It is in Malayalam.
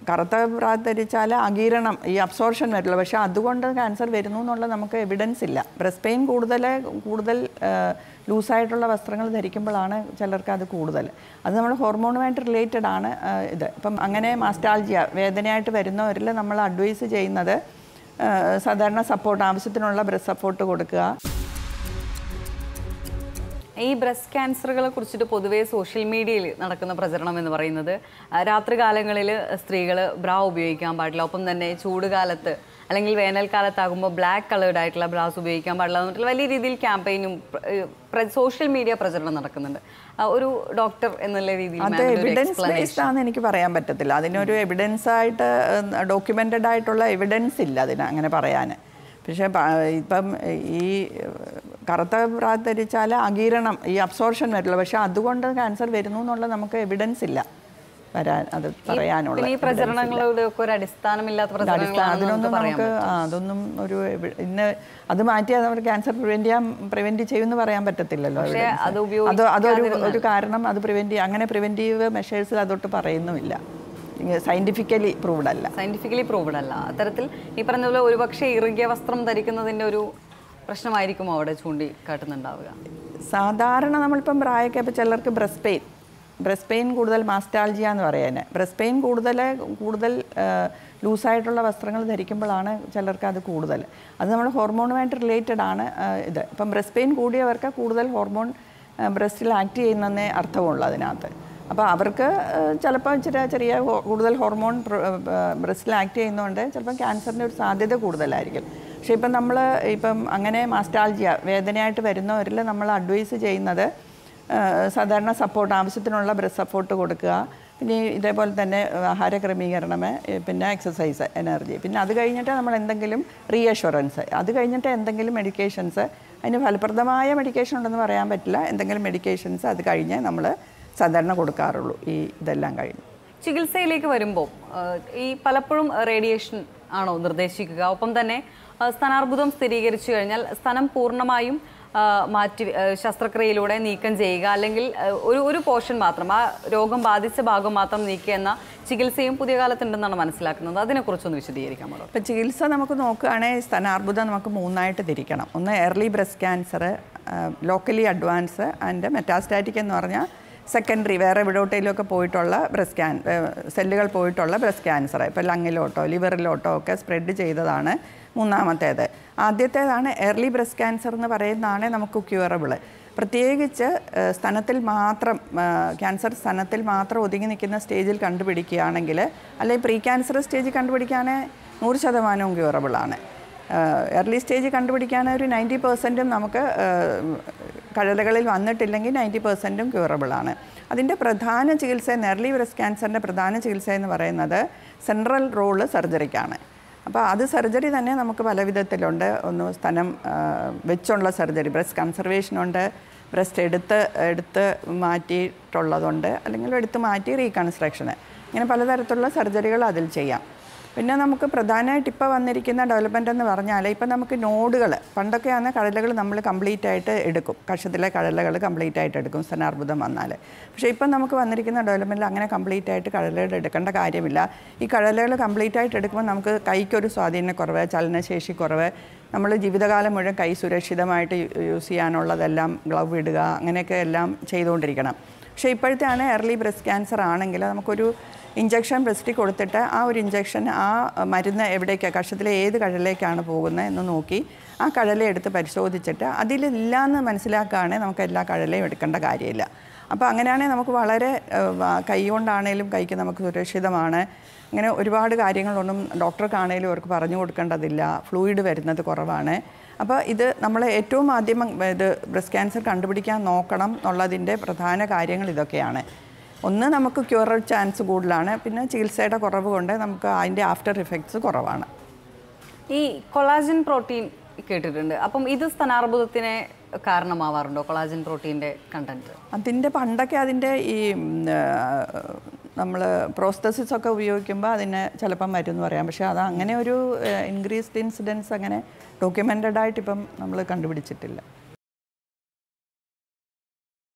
കറുത്ത ബ്രാ ധരിച്ചാൽ അകീരണം ഈ അബ്സോർഷൻ വരില്ല പക്ഷേ അതുകൊണ്ട് ക്യാൻസർ വരുന്നു എന്നുള്ള നമുക്ക് എവിഡൻസ് ഇല്ല ബ്രസ്റ്റ് പെയിൻ കൂടുതൽ കൂടുതൽ ലൂസായിട്ടുള്ള വസ്ത്രങ്ങൾ ധരിക്കുമ്പോഴാണ് ചിലർക്ക് അത് കൂടുതൽ അത് നമ്മൾ ഹോർമോണുമായിട്ട് റിലേറ്റഡ് ആണ് ആ, ഇത് ഇപ്പം അങ്ങനെ മാസ്റ്റാൾജിയ വേദനയായിട്ട് വരുന്നവരിൽ നമ്മൾ അഡ്വൈസ് ചെയ്യുന്നത് ആ, സാധാരണ സപ്പോർട്ട് ആവശ്യത്തിനുള്ള ബ്രസ്റ്റ് സപ്പോർട്ട് കൊടുക്കുക ഈ ബ്രസ്റ്റ് ക്യാൻസറുകളെ കുറിച്ചിട്ട് പൊതുവേ സോഷ്യൽ മീഡിയയിൽ നടക്കുന്ന പ്രചരണം എന്ന് പറയുന്നത് ആ, രാത്രികാലങ്ങളിൽ സ്ത്രീകൾ ബ്രാ ഉപയോഗിക്കാൻ പാടില്ല ഒപ്പം തന്നെ ചൂടുകാലത്ത് അല്ലെങ്കിൽ വേനൽക്കാലത്താകുമ്പോൾ ബ്ലാക്ക് കളേർഡ് ആയിട്ടുള്ള ബ്രാസ് ഉപയോഗിക്കാൻ പാടില്ല എന്നിട്ട് വലിയ രീതിയിൽ ക്യാമ്പയിനും സോഷ്യൽ മീഡിയ പ്രചരണം നടക്കുന്നുണ്ട് ആ, ഒരു ഡോക്ടർ എന്നുള്ള രീതിയിൽ അത് ma'am ന്റെ ഒരു എവിഡൻസ് explanation. ബേസ്ഡ് ആണെന്ന് എനിക്ക് പറയാൻ പറ്റത്തില്ല അതിനൊരു എവിഡൻസ് ആയിട്ട് ഡോക്യുമെന്റഡ് ആയിട്ടുള്ള എവിഡൻസ് ഇല്ല അതിന് അങ്ങനെ പറയാൻ പക്ഷേ പ- ഇപ്പം ഈ കറുത്ത ബ്രാ ധരിച്ചാൽ അകീരണം ഈ അബ്സോർഷൻ വരില്ല പക്ഷേ അതുകൊണ്ട് ക്യാൻസർ വരുന്നു എന്നുള്ള നമുക്ക് എവിഡൻസ് ഇല്ല വരാൻ അത് പറയാനുള്ള പിന്നെ ഈ evidence ഇല്ല. പ്രചരണങ്ങളുടെ ഒക്കെ ഒരു അടിസ്ഥാനമില്ലാത്ത അടിസ്ഥാന പ്രചരണങ്ങളാണെന്ന് അതിനൊന്നും നമുക്ക് പറയാൻ നമുക്ക് ആ, അതൊന്നും ഒരു എവി- ഇന്ന് അത് മാറ്റിയാൽ നമുക്ക് ക്യാൻസർ പ്രിവെന്റ് ചെയ്യാൻ പ്രിവെന്റ് ചെയ്യുമെന്ന് പറയാൻ പറ്റത്തില്ലല്ലോ പക്ഷേ evidence. അത് അത് അതൊരു ഉപയോഗിക്കാതിരുന്നാൽ- ഒരു കാരണം അത് പ്രിവെന്റ് അങ്ങനെ പ്രിവെന്റീവ് മെഷേഴ്സിൽ അതൊട്ട് പറയുന്നുമില്ല സയന്റിഫിക്കലി പ്രൂവ്ഡ് അല്ല സയന്റിഫിക്കലി പ്രൂവ്ഡ് അല്ല അത്തരത്തിൽ ഈ പറഞ്ഞ പോലെ ഒരുപക്ഷെ ഇറുകിയ വസ്ത്രം ധരിക്കുന്നതിന്റെ ഒരു പ്രശ്നമായിരിക്കും അവിടെ ചൂണ്ടിക്കാട്ടുന്നുണ്ടാവുക സാധാരണ നമ്മളിപ്പം പ്രായമൊക്കെ ഇപ്പോൾ ചിലർക്ക് ബ്രസ്റ്റ് പെയിൻ ബ്രസ്റ്റ് പെയിൻ കൂടുതൽ മാസ്റ്റാൾജിയ എന്ന് പറയാൻ ബ്രസ്റ്റ് പെയിൻ കൂടുതൽ കൂടുതൽ ലൂസായിട്ടുള്ള വസ്ത്രങ്ങൾ ധരിക്കുമ്പോഴാണ് ചിലർക്ക് അത് കൂടുതൽ അത് നമ്മൾ ഹോർമോണുമായിട്ട് റിലേറ്റഡ് ആണ് ആ, ഇത് ഇപ്പം ബ്രസ്റ്റ് പെയിൻ കൂടിയവർക്ക് കൂടുതൽ ഹോർമോൺ ബ്രസ്റ്റിൽ ആക്ട് ചെയ്യുന്നതേ അർത്ഥമുള്ളൂ അതിനകത്ത് അപ്പോൾ അവർക്ക് ചിലപ്പോൾ ഇച്ചിരി ചെറിയ ഹോ- കൂടുതൽ ഹോർമോൺ ബ്രസ്റ്റിൽ ആക്ട് ചെയ്യുന്നതുകൊണ്ട് ചിലപ്പോൾ ക്യാൻസറിൻ്റെ ഒരു സാധ്യത കൂടുതലായിരിക്കും പക്ഷേ ഇപ്പം നമ്മൾ ഇപ്പം അങ്ങനെ മാസ്റ്റാൾജിയ വേദനയായിട്ട് വരുന്നവരിൽ നമ്മൾ അഡ്വൈസ് ചെയ്യുന്നത് ആ, സാധാരണ സപ്പോർട്ട് ആവശ്യത്തിനുള്ള ബ്രസ്റ്റ് സപ്പോർട്ട് കൊടുക്കുക പിന്നെ ഈ ഇതേപോലെ തന്നെ ആഹാര ക്രമീകരണം ഏ, പിന്നെ എക്സസൈസ് എനർജി പിന്നെ അത് കഴിഞ്ഞിട്ട് നമ്മൾ എന്തെങ്കിലും റീഅഷുറൻസ് അത് കഴിഞ്ഞിട്ട് എന്തെങ്കിലും മെഡിക്കേഷൻസ് അതിന് ഫലപ്രദമായ മെഡിക്കേഷൻ ഉണ്ടെന്ന് പറയാൻ പറ്റില്ല എന്തെങ്കിലും മെഡിക്കേഷൻസ് അത് കഴിഞ്ഞ് നമ്മൾ സാധാരണ കൊടുക്കാറുള്ളൂ ഈ ഇതെല്ലാം കഴിഞ്ഞ് ചികിത്സയിലേക്ക് വരുമ്പോൾ ഈ പലപ്പോഴും റേഡിയേഷൻ ആണോ നിർദ്ദേശിക്കുക ഒപ്പം തന്നെ ആ, സ്തനാർബുദം സ്ഥിരീകരിച്ചു കഴിഞ്ഞാൽ സ്തനം പൂർണ്ണമായും ആ, മാറ്റി ആ, ശസ്ത്രക്രിയയിലൂടെ നീക്കം ചെയ്യുക അല്ലെങ്കിൽ ആ, ഒരു ഒരു പോർഷൻ മാത്രം ആ രോഗം ബാധിച്ച ഭാഗം മാത്രം നീക്കുക എന്ന ചികിത്സയും പുതിയ കാലത്തുണ്ടെന്നാണ് മനസ്സിലാക്കുന്നത് അതിനെക്കുറിച്ചൊന്ന് വിശദീകരിക്കാമോ ഡോക്ടർ? ഇപ്പം ചികിത്സ നമുക്ക് നോക്കുകയാണെങ്കിൽ സ്തനാർബുദം നമുക്ക് മൂന്നായിട്ട് തിരിക്കണം ഒന്ന് early breast cancer locally advance and metastatic എന്ന് പറഞ്ഞാൽ സെക്കൻഡറി വേറെ എവിടോട്ടേലൊക്കെ പോയിട്ടുള്ള ബ്രസ്റ്റ് ക്യാൻ സെല്ലുകൾ പോയിട്ടുള്ള ബ്രസ്റ്റ് ക്യാൻസർ ഇപ്പോൾ ലങ്ങിലോട്ടോ ലിവറിലോട്ടോ ഒക്കെ സ്പ്രെഡ് ചെയ്തതാണ് മൂന്നാമത്തേത് ആദ്യത്തേതാണ് എർലി ബ്രസ്റ്റ് ക്യാൻസർ എന്ന് പറയുന്നതാണ് നമുക്ക് ക്യൂറബിൾ പ്രത്യേകിച്ച് ഏഹ്, സ്തനത്തിൽ മാത്രം ക്യാൻസർ സ്തനത്തിൽ മാത്രം ഒതുങ്ങി നിൽക്കുന്ന സ്റ്റേജിൽ കണ്ടുപിടിക്കുകയാണെങ്കിൽ അല്ലെങ്കിൽ പ്രീ ക്യാൻസർ സ്റ്റേജിൽ കണ്ടുപിടിക്കുകയാണെങ്കിൽ നൂറ് ശതമാനവും ക്യൂറബിളാണ് എർലി സ്റ്റേജ് കണ്ടുപിടിക്കാൻ ഒരു നയൻറ്റി പെർസെൻറ്റും നമുക്ക് ഏഹ്, കഴലകളിൽ വന്നിട്ടില്ലെങ്കിൽ നയൻറ്റി പെർസെൻറ്റും ക്യൂറബിളാണ് അതിൻ്റെ പ്രധാന ചികിത്സ എർലി ബ്രസ്റ്റ് ക്യാൻസറിൻ്റെ പ്രധാന ചികിത്സ എന്ന് പറയുന്നത് സെൻട്രൽ റോള് സർജറിക്കാണ് അപ്പോൾ അത് സർജറി തന്നെ നമുക്ക് പല വിധത്തിലുണ്ട് ഒന്ന് സ്ഥലം വെച്ചുള്ള സർജറി ബ്രസ്റ്റ് കൺസർവേഷനുണ്ട് ബ്രസ്റ്റ് എടുത്ത് എടുത്ത് മാറ്റിയിട്ടുള്ളതുണ്ട് അല്ലെങ്കിൽ എടുത്ത് മാറ്റി റീകൺസ്ട്രക്ഷന് ഇങ്ങനെ പലതരത്തിലുള്ള സർജറികൾ അതിൽ ചെയ്യാം പിന്നെ നമുക്ക് പ്രധാനമായിട്ട് ഇപ്പോൾ വന്നിരിക്കുന്ന ഡെവലപ്മെൻ്റ് എന്ന് പറഞ്ഞാൽ ഇപ്പം നമുക്ക് നോഡുകൾ പണ്ടൊക്കെയാണ് കടലകൾ നമ്മൾ കംപ്ലീറ്റ് ആയിട്ട് എടുക്കും കഷത്തിലെ കടലകൾ കംപ്ലീറ്റ് ആയിട്ട് എടുക്കും സ്തനാർബുദം വന്നാൽ പക്ഷേ ഇപ്പം നമുക്ക് വന്നിരിക്കുന്ന ഡെവലപ്മെൻറ്റിൽ അങ്ങനെ കംപ്ലീറ്റ് ആയിട്ട് കടലകൾ എടുക്കേണ്ട കാര്യമില്ല ഈ കടലകൾ കംപ്ലീറ്റ് ആയിട്ട് എടുക്കുമ്പോൾ നമുക്ക് കൈക്കൊരു സ്വാധീനക്കുറവ് ചലനശേഷി കുറവ് നമ്മൾ ജീവിതകാലം മുഴുവൻ കൈ സുരക്ഷിതമായിട്ട് യൂസ് ചെയ്യാനുള്ളതെല്ലാം ഗ്ലൗ ഇടുക അങ്ങനെയൊക്കെ എല്ലാം ചെയ്തുകൊണ്ടിരിക്കണം പക്ഷേ ഇപ്പോഴത്തെയാണ് എർലി ബ്രസ്റ്റ് ക്യാൻസർ ആണെങ്കിൽ നമുക്കൊരു ഇഞ്ചക്ഷൻ ബ്രസ്റ്റിൽ കൊടുത്തിട്ട് ആ ഒരു ഇഞ്ചക്ഷൻ ആ മരുന്ന് എവിടേക്കാണ് കഷത്തിലെ ഏത് കഴലിലേക്കാണ് പോകുന്നത് എന്ന് നോക്കി ആ കഴല എടുത്ത് പരിശോധിച്ചിട്ട് അതിലില്ലാന്ന് മനസ്സിലാക്കുകയാണെങ്കിൽ നമുക്ക് എല്ലാ കഴലയും എടുക്കേണ്ട കാര്യമില്ല അപ്പോൾ അങ്ങനെയാണെങ്കിൽ നമുക്ക് വളരെ ഏഹ്, വ- കൈ കൊണ്ടാണേലും കൈക്ക് നമുക്ക് സുരക്ഷിതമാണ് അങ്ങനെ ഒരുപാട് കാര്യങ്ങളൊന്നും ഡോക്ടർക്കാണേലും അവർക്ക് പറഞ്ഞു കൊടുക്കേണ്ടതില്ല ഫ്ലൂയിഡ് വരുന്നത് കുറവാണ് അപ്പോൾ ഇത് നമ്മൾ ഏറ്റവും ആദ്യം ഇത് ബ്രസ്റ്റ് ക്യാൻസർ കണ്ടുപിടിക്കാൻ നോക്കണം എന്നുള്ളതിൻ്റെ പ്രധാന കാര്യങ്ങൾ ഇതൊക്കെയാണ് ഒന്ന് നമുക്ക് ക്യൂർ ചാൻസ് കൂടുതലാണ് പിന്നെ ചികിത്സയുടെ കുറവ് കൊണ്ട് നമുക്ക് അതിൻ്റെ ആഫ്റ്റർ ഇഫക്ട്സ് കുറവാണ് ഈ കൊളാജൻ പ്രോട്ടീൻ കേട്ടിട്ടുണ്ട് അപ്പം ഇത് സ്തനാർബുദത്തിന് കാരണമാവാറുണ്ടോ കൊളാജൻ പ്രോട്ടീൻ്റെ കണ്ടന്റ് അതിൻ്റെ പണ്ടൊക്കെ അതിൻ്റെ ഈ നമ്മൾ പ്രോസ്തസിസ് ഒക്കെ ഉപയോഗിക്കുമ്പോൾ അതിന് ചിലപ്പം മരുന്ന് പറയാം പക്ഷേ അത് അങ്ങനെ ഒരു ഇൻക്രീസ്ഡ് ഇൻസിഡൻസ് അങ്ങനെ ഡോക്യുമെൻറ്റഡ് ആയിട്ട് ഇപ്പം നമ്മൾ കണ്ടുപിടിച്ചിട്ടില്ല